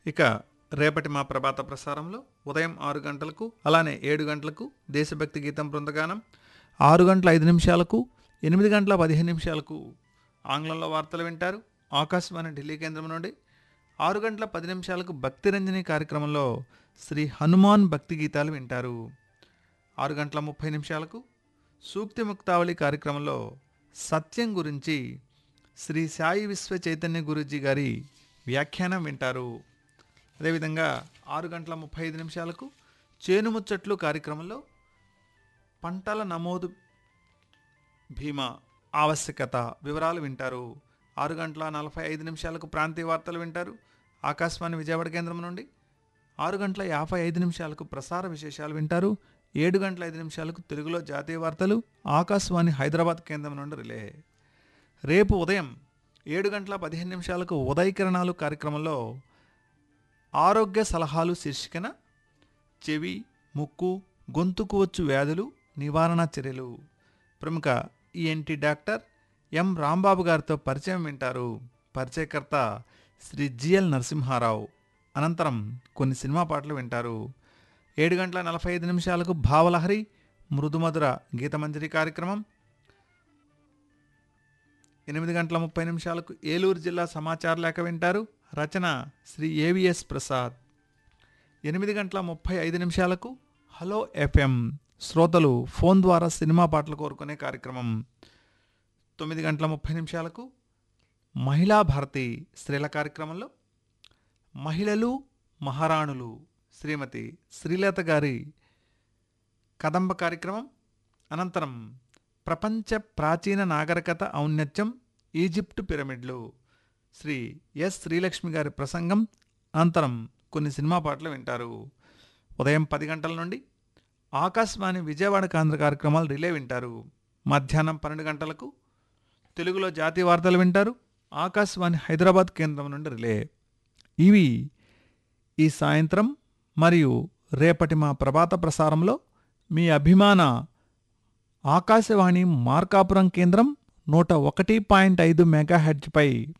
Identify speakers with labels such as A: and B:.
A: ఇక రేపటి మా ప్రభాత ప్రసారంలో ఉదయం ఆరు గంటలకు అలానే ఏడు గంటలకు దేశభక్తి గీతం బృందగానం ఆరు గంటల ఐదు నిమిషాలకు ఎనిమిది గంటల పదిహేను నిమిషాలకు ఆంగ్లంలో వార్తలు వింటారు ఆకాశవాణి ఢిల్లీ కేంద్రం నుండి ఆరు గంటల పది నిమిషాలకు భక్తి రంజని కార్యక్రమంలో శ్రీ హనుమాన్ భక్తి గీతాలు వింటారు ఆరు గంటల ముప్పై నిమిషాలకు సూక్తి ముక్తావళి కార్యక్రమంలో సత్యం గురించి శ్రీ సాయి విశ్వ చైతన్య గురూజీ గారి వ్యాఖ్యానం వింటారు అదేవిధంగా ఆరు గంటల ముప్పై ఐదు నిమిషాలకు చేను ముచ్చట్లు కార్యక్రమంలో పంటల నమోదు బీమా ఆవశ్యకత వివరాలు వింటారు ఆరు గంటల నలభై ఐదు నిమిషాలకు ప్రాంతీయ వార్తలు వింటారు ఆకాశవాణి విజయవాడ కేంద్రం నుండి ఆరు గంటల యాభై ఐదు నిమిషాలకు ప్రసార విశేషాలు వింటారు ఏడు గంటల ఐదు నిమిషాలకు తెలుగులో జాతీయ వార్తలు ఆకాశవాణి హైదరాబాద్ కేంద్రం నుండి రిలే రేపు ఉదయం ఏడు గంటల పదిహేను నిమిషాలకు ఉదయకిరణాలు కార్యక్రమంలో ఆరోగ్య సలహాలు శీర్షికన చెవి ముక్కు గొంతుకు వచ్చు వ్యాధులు నివారణ చర్యలు ప్రముఖ ఈఎన్టీ డాక్టర్ ఎం రాంబాబు గారితో పరిచయం వింటారు పరిచయకర్త శ్రీ జిఎల్ నరసింహారావు అనంతరం కొన్ని సినిమా పాటలు వింటారు ఏడు గంటల నలభై ఐదు నిమిషాలకు భావలహరి మృదుమధుర గీతమంజరి కార్యక్రమం ఎనిమిది గంటల ముప్పై నిమిషాలకు ఏలూరు జిల్లా సమాచార లేఖ వింటారు రచన శ్రీ ఏవిఎస్ ప్రసాద్ ఎనిమిది గంటల ముప్పై ఐదు నిమిషాలకు హలో ఎఫ్ఎం శ్రోతలు ఫోన్ ద్వారా సినిమా పాటలు కోరుకునే కార్యక్రమం తొమ్మిది గంటల ముప్పై నిమిషాలకు మహిళా భారతి స్త్రీల కార్యక్రమంలో మహిళలు మహారాణులు శ్రీమతి శ్రీలత గారి కదంబ కార్యక్రమం అనంతరం ప్రపంచ ప్రాచీన నాగరికత ఔన్నత్యం ఈజిప్టు పిరమిడ్లు శ్రీ ఎస్ శ్రీలక్ష్మి గారి ప్రసంగం అనంతరం కొన్ని సినిమా పాటలు వింటారు ఉదయం పది గంటల నుండి ఆకాశవాణి విజయవాడ కేంద్ర కార్యక్రమాలు రిలే వింటారు మధ్యాహ్నం పన్నెండు గంటలకు తెలుగులో జాతీయ వార్తలు వింటారు ఆకాశవాణి హైదరాబాద్ కేంద్రం నుండి రిలే ఇవి ఈ సాయంత్రం మరియు రేపటి మా ప్రభాత ప్రసారంలో మీ అభిమాన ఆకాశవాణి మార్కాపురం కేంద్రం నూట ఒకటి పాయింట్ ఐదు మెగాహెడ్జ్పై